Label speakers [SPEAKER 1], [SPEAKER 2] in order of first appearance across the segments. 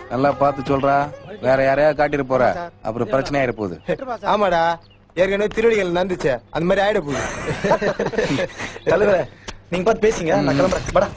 [SPEAKER 1] நல்லா பார்த்து சொல்றா வேற யாரையா காட்டிட்டு போற அப்புறம் பிரச்சனை ஆயிட போகுது
[SPEAKER 2] ஆமாடா ஏற்கனவே திருவடிகள் நடந்துச்சு அந்த மாதிரி ஆயிட போகுது
[SPEAKER 3] தலைவரே நீங்க பார்த்து பேசிங்க நான் கிளம்புறேன் படா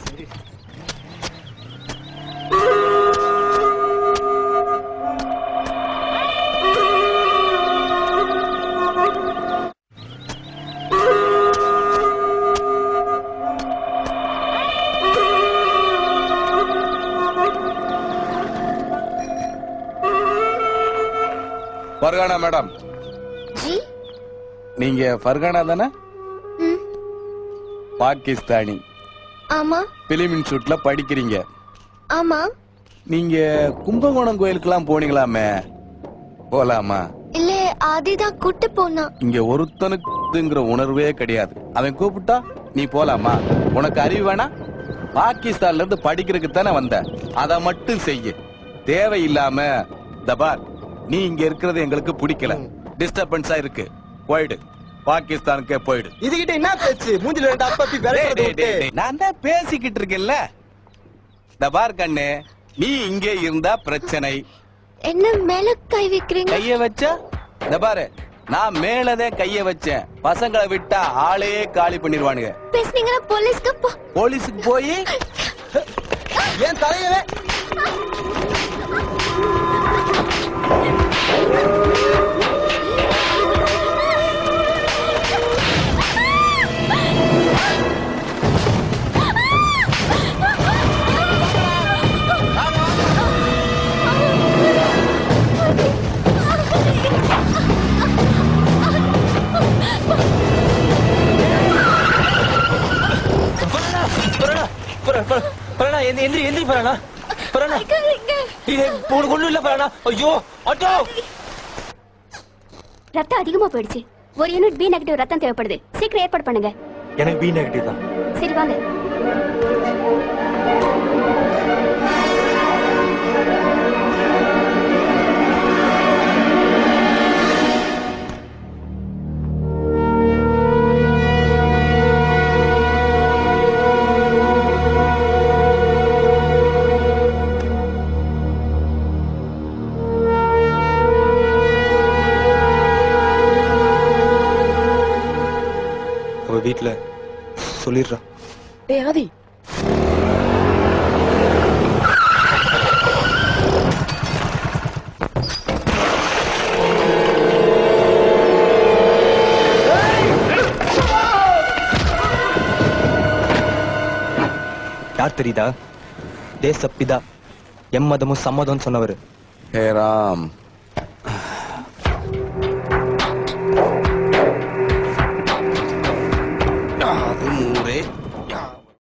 [SPEAKER 1] ஃபர்கானா மேடம்
[SPEAKER 4] ஜி
[SPEAKER 1] நீங்க ஃபர்கானா தானே
[SPEAKER 4] ம்
[SPEAKER 1] பாகிஸ்தானி
[SPEAKER 4] ஆமா
[SPEAKER 1] பிலிம் இன்ஸ்டியூட்ல படிக்கிறீங்க
[SPEAKER 4] ஆமா
[SPEAKER 1] நீங்க கும்பகோணம் கோயிலுக்கெல்லாம் போனீங்களாமே போலாமா
[SPEAKER 4] இல்ல ஆதிதான் கூட்டு போனா
[SPEAKER 1] இங்க ஒருத்தனுக்குங்கிற உணர்வே கிடையாது அவன் கூப்பிட்டா நீ போலாமா உனக்கு அறிவு வேணா பாகிஸ்தான்ல இருந்து படிக்கிறதுக்கு தானே வந்த அத மட்டும் செய்ய தேவையில்லாம தபார் நீ இங்க இருக்கிறது எங்களுக்கு பிடிக்கல டிஸ்டர்பன்ஸா இருக்கு போயிடு பாகிஸ்தானுக்கே போயிடு
[SPEAKER 2] இதுகிட்ட என்ன பேச்சு மூஞ்சில ரெண்டு அப்பப்பி
[SPEAKER 1] டேய்,
[SPEAKER 2] விரட்டுறத
[SPEAKER 1] டேய்,
[SPEAKER 2] விட்டு
[SPEAKER 1] டேய், டேய், நான் தான் பேசிக்கிட்டு இருக்கேன்ல தபார் கண்ணு நீ இங்கே இருந்தா பிரச்சனை
[SPEAKER 4] என்ன மேல கை வைக்கிறீங்க
[SPEAKER 1] கைய வச்சா இந்த பாரு நான் மேலதே கைய வச்சேன் பசங்களை விட்டா ஆளே காலி பண்ணிடுவானுங்க
[SPEAKER 4] பேசுனீங்கன்னா போலீஸ்க்கு போ
[SPEAKER 1] போலீஸுக்கு போய்
[SPEAKER 2] ஏன் தலையவே
[SPEAKER 3] பரணா பரணா பரணா எந்திரி எந்திரி எந்திரி பரணா பரணா
[SPEAKER 4] வைக்காதீங்க.
[SPEAKER 3] இது உனக்கு ஒண்ணும் இல்ல பரணா ஐயோ ஆட்டோ
[SPEAKER 5] ரத்தம் அதிகமா போயிடுச்சு ஒரு யூனிட் பி நெகட்டிவ் ரத்தம் தேவைப்படுது சீக்கிரம் ஏற்பாடு பண்ணுங்க
[SPEAKER 3] எனக்கு பி நெகட்டிவ் தான்
[SPEAKER 5] சரி வாங்க
[SPEAKER 3] அவ வீட்ல சொல்லிடுறா
[SPEAKER 6] டேய் ஆதி
[SPEAKER 3] யார் தெரியுதா தேசப்பிதா எம்மதமும் சம்மதம் சொன்னவர்
[SPEAKER 1] ஹே ராம்